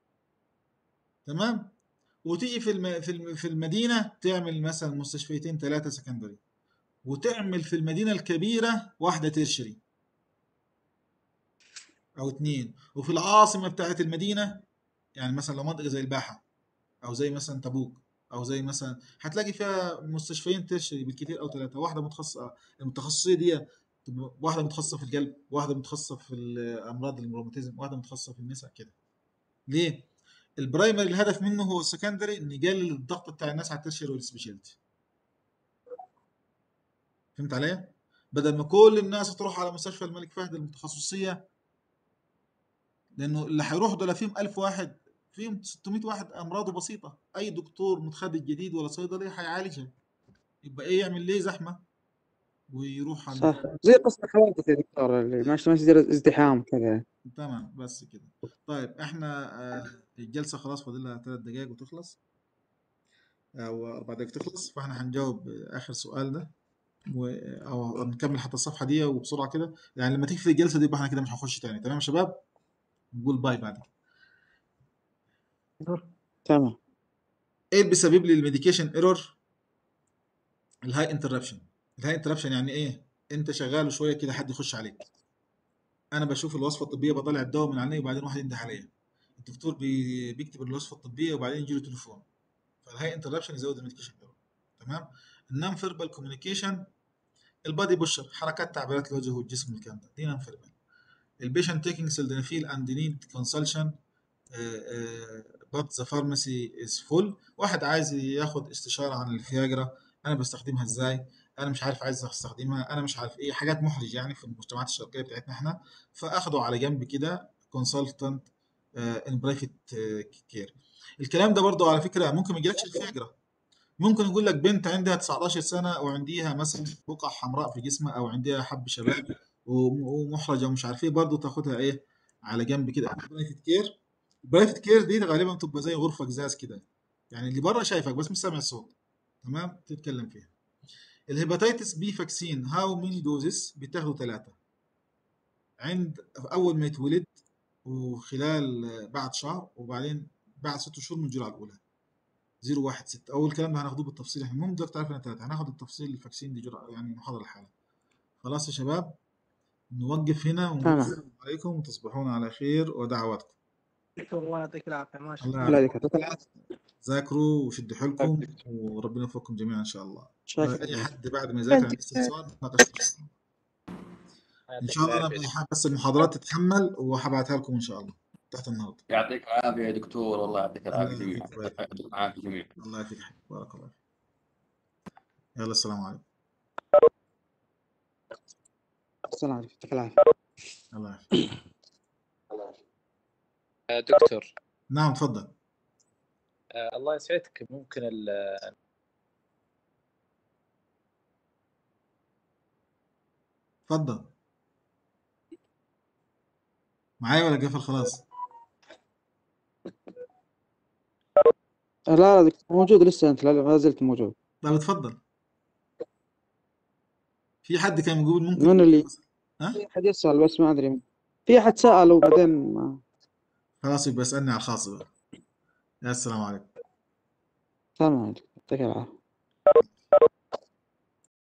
تمام وتيجي في الم... في الم... في المدينه تعمل مثلا مستشفيتين ثلاثه سكندري وتعمل في المدينه الكبيره واحده تيرشري او اتنين وفي العاصمه بتاعت المدينه يعني مثلا لو منطقه زي الباحه او زي مثلا تبوك او زي مثلا هتلاقي فيها مستشفيين تيرشري بالكثير او ثلاثه واحده متخصصه المتخصصيه دي تبقى واحده متخصصه في القلب واحده متخصصه في الامراض الروماتيزم واحده متخصصه في النساء كده ليه البرايمري الهدف منه هو السكندري ان يقلل الضغط بتاع الناس على الترشري والسبيشاليتي فهمت علي بدل ما كل الناس تروح على مستشفى الملك فهد المتخصصيه لانه اللي هيروحوا دول فيهم 1000 واحد فيهم 600 واحد امراضه بسيطه اي دكتور متخرج جديد ولا صيدلي هيعالجها يبقى ايه يعمل ليه زحمه ويروح على صح زي قصة الحوادث يا دكتور اللي ما ما يصير ازدحام كذا تمام بس كده طيب احنا آه، الجلسه خلاص فاضل لها ثلاث دقائق وتخلص او اربع دقائق تخلص فاحنا هنجاوب اخر سؤال ده و... او نكمل حتى الصفحه دي وبسرعه كده يعني لما تقفل الجلسه دي يبقى احنا كده مش هنخش تاني تمام يا شباب نقول باي بعد كده تمام ايه اللي بيسبب لي الميديكيشن ايرور الهاي انتربشن الهاي انتربشن يعني ايه انت شغال وشويه كده حد يخش عليك انا بشوف الوصفه الطبيه بطلع الدواء من عليه وبعدين واحد ينده عليا الدكتور بي... بيكتب الوصفه الطبيه وبعدين يجي له تليفون فالهاي انتربشن يزود الميديكيشن تمام النون فيربال كوميونيكيشن البادي بوشر حركات تعبيرات الوجه والجسم والكلام ده دي نون فيربال البيشنت تيكينج سلدنافيل اند نيد كونسلشن بات ذا فارماسي از فول واحد عايز ياخد استشاره عن الفياجرا انا بستخدمها ازاي انا مش عارف عايز استخدمها انا مش عارف ايه حاجات محرجه يعني في المجتمعات الشرقيه بتاعتنا احنا فاخده على جنب كده كونسلتنت ان برايفت كير الكلام ده برضه على فكره ممكن ما يجيلكش الفياجرا ممكن يقول لك بنت عندها 19 سنه وعندها مثلا بقع حمراء في جسمها او عندها حب شباب ومحرجه ومش عارف ايه برضه تاخدها ايه على جنب كده برايفت كير البرايفت كير دي غالبا بتبقى زي غرفه ازاز كده يعني اللي بره شايفك بس مش سامع الصوت تمام تتكلم فيها الهيباتيتس بي فاكسين هاو ميني دوزز بتاخدوا ثلاثه عند اول ما يتولد وخلال بعد شهر وبعدين بعد ست شهور من الجرعه الاولى 016 اول كلام ده هناخدوه بالتفصيل احنا المهم دلوقتي عرفنا ثلاثه هناخد التفصيل الفاكسين دي جرعه يعني محاضره الحاله خلاص يا شباب نوقف هنا ونقول تمام. السلام عليكم وتصبحون على خير ودعواتكم دكتور الله يعطيك العافيه ما شاء الله الله الله يعافيك. يعطيك ذاكروا وشدوا حيلكم وربنا يوفقكم جميعا ان شاء الله شاكر اي حد بعد ما يذاكر عنده استفسار ناقش ان شاء الله انا حاب بس المحاضرات تتحمل وهبعتها لكم ان شاء الله تحت النهارده يعطيك العافيه يا دكتور والله يعطيك العافيه الله جميعا يعافيك ويعافيك. يعطيك العافيه جميعا الله يعافيك بارك الله فيك يلا السلام عليكم السلام عليكم يعطيك العافيه الله يعافيك آه، دكتور نعم تفضل آه، الله يسعدك ممكن ال- تفضل معايا ولا قفل خلاص لا لا دكتور موجود لسه انت لا ما زلت موجود طيب اتفضل في حد كان يقول ممكن من اللي ها في احد يسال بس ما ادري في احد سال وبعدين ما خلاص يبقى اسالني على الخاص بقى يا السلام عليكم السلام عليكم يعطيك العافيه